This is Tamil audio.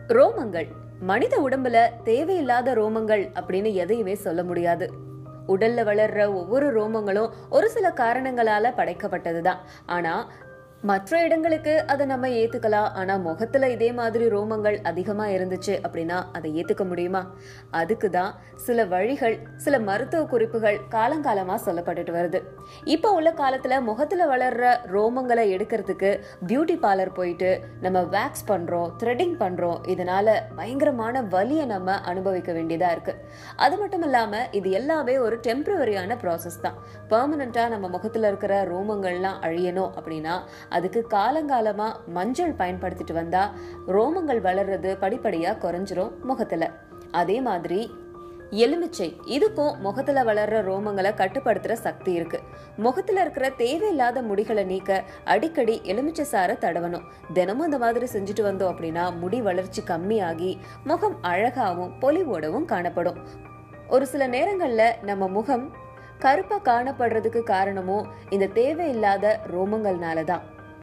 ரோமங்கள் மனித உடம்புல தேவையில்லாத ரோமங்கள் அப்படின்னு எதையுமே சொல்ல முடியாது உடல்ல வளர்ற ஒவ்வொரு ரோமங்களும் ஒரு சில காரணங்களால படைக்கப்பட்டதுதான் ஆனா மற்ற இடங்களுக்கு அதை நம்ம ஏத்துக்கலாம் ஆனா முகத்துல இதே மாதிரி ரோமங்கள் அதிகமா இருந்துச்சு அப்படின்னா அதை ஏத்துக்க முடியுமா அதுக்கு தான் சில வழிகள் சில மருத்துவ குறிப்புகள் காலங்காலமா சொல்லப்பட்டுட்டு வருது இப்போ உள்ள காலத்துல முகத்துல வளர்ற ரோமங்களை எடுக்கிறதுக்கு பியூட்டி பார்லர் போயிட்டு நம்ம வேக்ஸ் பண்றோம் த்ரெட்டிங் பண்றோம் இதனால பயங்கரமான வலியை நம்ம அனுபவிக்க வேண்டியதா இருக்கு அது மட்டும் இல்லாம இது எல்லாமே ஒரு டெம்பரவரியான ப்ராசஸ் தான் பெர்மனண்டா நம்ம முகத்துல இருக்கிற ரோமங்கள்லாம் அழியணும் அப்படின்னா அதுக்கு காலங்காலமா மஞ்சள் பயன்படுத்திட்டு வந்தா ரோமங்கள் வளர்றது படிப்படியா குறைஞ்சிரும் முகத்துல அதே மாதிரி எலுமிச்சை இதுக்கும் முகத்துல வளர்ற ரோமங்களை கட்டுப்படுத்துற சக்தி இருக்கு முகத்துல இருக்கிற தேவையில்லாத முடிகளை நீக்க அடிக்கடி எலுமிச்சை சாறை தடவணும் தினமும் இந்த மாதிரி செஞ்சுட்டு வந்தோம் அப்படின்னா முடி வளர்ச்சி கம்மியாகி முகம் அழகாவும் பொலிவோடவும் காணப்படும் ஒரு சில நேரங்கள்ல நம்ம முகம் கருப்பா காணப்படுறதுக்கு காரணமும் இந்த தேவையில்லாத ரோமங்கள்னால தான்